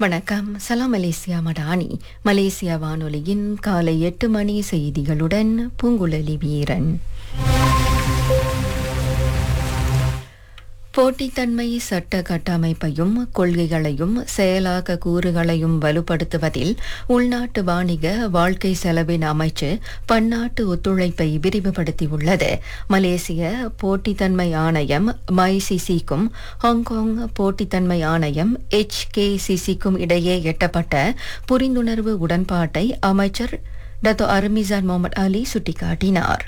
வணக்கம் சலாம் Malaysia Madani Malaysia வானொலியின் காலை எட்டு மணி செய்திகளுடன் பூங்குழலி வீரன் போட்டித்தன்மை சட்ட கட்டமைப்பையும் கொள்கைகளையும் செயலாக்க கூறுகளையும் வலுப்படுத்துவதில் உள்நாட்டு வாணிக வாழ்க்கை செலவின் அமைச்சு பன்னாட்டு ஒத்துழைப்பை விரிவுபடுத்தியுள்ளது மலேசிய போட்டித்தன்மை ஆணையம் மைசிசிக்கும் ஹாங்காங் போட்டித்தன்மை ஆணையம் HKCC-க்கும் இடையே எட்டப்பட்ட புரிந்துணர்வு உடன்பாட்டை அமைச்சர் டத்தோ அர்மிசான் முகமது அலி சுட்டிக்காட்டினார்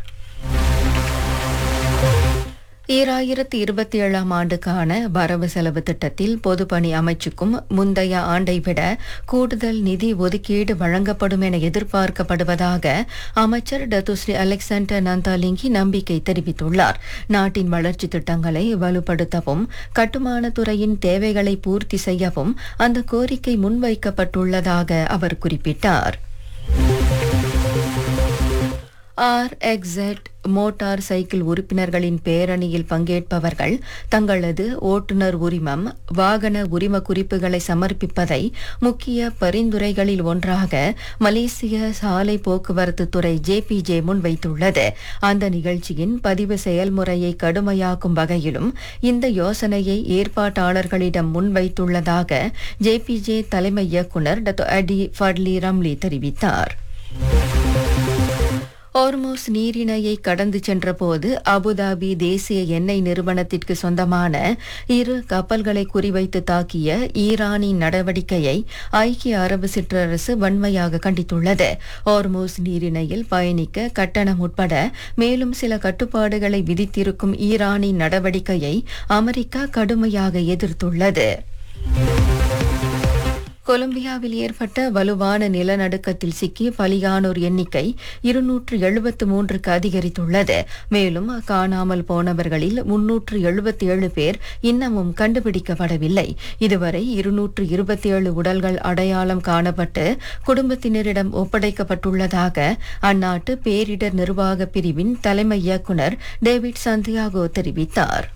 ஈராயிரத்தி இருபத்தி ஏழாம் ஆண்டுக்கான வரவு செலவு திட்டத்தில் பொதுப்பணி அமைச்சுக்கும் முந்தைய ஆண்டை விட கூடுதல் நிதி ஒதுக்கீடு வழங்கப்படும் என எதிர்பார்க்கப்படுவதாக அமைச்சர் டத்துஸ்ரீ அலெக்சாண்டர் நந்தாலிங்கி நம்பிக்கை தெரிவித்துள்ளார் நாட்டின் வளர்ச்சி திட்டங்களை வலுப்படுத்தவும் கட்டுமானத் துறையின் தேவைகளை பூர்த்தி செய்யவும் அந்த கோரிக்கை முன்வைக்கப்பட்டுள்ளதாக அவர் குறிப்பிட்டார் ஆர் எக்ஸெட் மோட்டார் சைக்கிள் உறுப்பினர்களின் பேரணியில் பங்கேற்பவர்கள் தங்களது ஓட்டுநர் உரிமம் வாகன உரிம குறிப்புகளை சமர்ப்பிப்பதை முக்கிய பரிந்துரைகளில் ஒன்றாக மலேசிய சாலை போக்குவரத்து துறை ஜேபிஜே முன்வைத்துள்ளது அந்த நிகழ்ச்சியின் பதிவு செயல்முறையை கடுமையாக்கும் வகையிலும் இந்த யோசனையை ஏற்பாட்டாளர்களிடம் முன்வைத்துள்ளதாக ஜேபிஜே தலைமை இயக்குநர் டத்தோ அடி ஃபட்லி ரம்லி தெரிவித்தார் ஓர்மோஸ் நீரிணையை கடந்து சென்றபோது அபுதாபி தேசிய எண்ணெய் நிறுவனத்திற்கு சொந்தமான இரு கப்பல்களை குறிவைத்து தாக்கிய ஈரானின் நடவடிக்கையை ஐக்கிய அரபு சிற்றரசு வன்மையாக கண்டித்துள்ளது ஓர்மோஸ் நீரிணையில் பயணிக்க கட்டணம் உட்பட மேலும் சில கட்டுப்பாடுகளை விதித்திருக்கும் ஈரானின் நடவடிக்கையை அமெரிக்கா கடுமையாக எதிர்த்துள்ளது கொலம்பியாவில் ஏற்பட்ட வலுவான நிலநடுக்கத்தில் சிக்கி பலியானோர் எண்ணிக்கை இருநூற்று எழுபத்து மூன்றுக்கு அதிகரித்துள்ளது மேலும் காணாமல் போனவர்களில் முன்னூற்று எழுபத்தி ஏழு பேர் இன்னமும் கண்டுபிடிக்கப்படவில்லை இதுவரை இருநூற்று இருபத்தி ஏழு உடல்கள் அடையாளம் காணப்பட்டு குடும்பத்தினரிடம் ஒப்படைக்கப்பட்டுள்ளதாக அந்நாட்டு பேரிடர் நிர்வாக பிரிவின் தலைமை இயக்குநர் டேவிட் சந்தியாகோ தெரிவித்தார்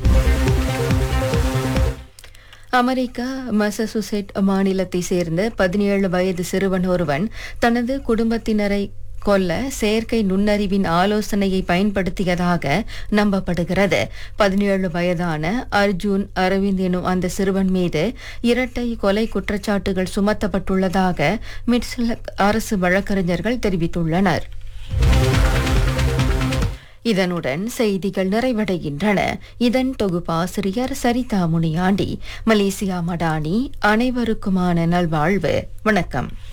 அமெரிக்கா மசசூசெட் மாநிலத்தை சேர்ந்த பதினேழு வயது சிறுவன் ஒருவன் தனது குடும்பத்தினரை கொல்ல செயற்கை நுண்ணறிவின் ஆலோசனையை பயன்படுத்தியதாக நம்பப்படுகிறது பதினேழு வயதான அர்ஜுன் அரவிந்த் எனும் அந்த சிறுவன் மீது இரட்டை கொலை குற்றச்சாட்டுகள் சுமத்தப்பட்டுள்ளதாக மிட்ஸ்லக் அரசு வழக்கறிஞர்கள் தெரிவித்துள்ளனர் இதனுடன் செய்திகள் நிறைவடைகின்றன இதன் தொகுப்பாசிரியர் சரிதா முனியாண்டி மலேசியா மடானி அனைவருக்குமான நல்வாழ்வு வணக்கம்